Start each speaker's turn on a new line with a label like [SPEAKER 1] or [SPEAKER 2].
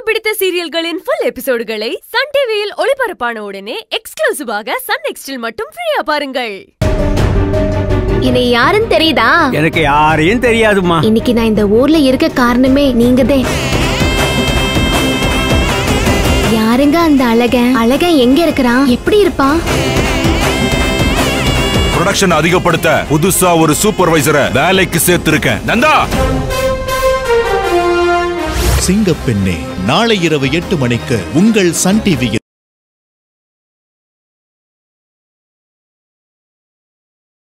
[SPEAKER 1] பிடித்த சீரியல்களின் full எபிசோடுகளை Sun டிவியில் ஒளிபரப்பான உடனே எக்ஸ்க்ளூசிவாக சன் நெக்ஸ்டில் மட்டும் ஃப்ரீயா பாருங்கள்
[SPEAKER 2] என்னை யாருன்னு தெரியுதா
[SPEAKER 3] எனக்கு யாரையும் தெரியாதுமா
[SPEAKER 2] இன்னைக்கு நான் இந்த ஊர்ல இருக்க காரணமே நீங்கதே யாருங்க அந்த அழகன் அழகன் எங்க இருக்கிறான் எப்படி இருப்பான்
[SPEAKER 4] ப்ரொடக்ஷன் அதிகப்படுத்த புதுசா ஒரு சூப்பர்வைசரை வேலைக்கு சேர்த்திருக்கேன் நந்தா
[SPEAKER 5] சிங்கப்பெண்ணே நாளை இரவு எட்டு மணிக்கு உங்கள் சன் டிவியில்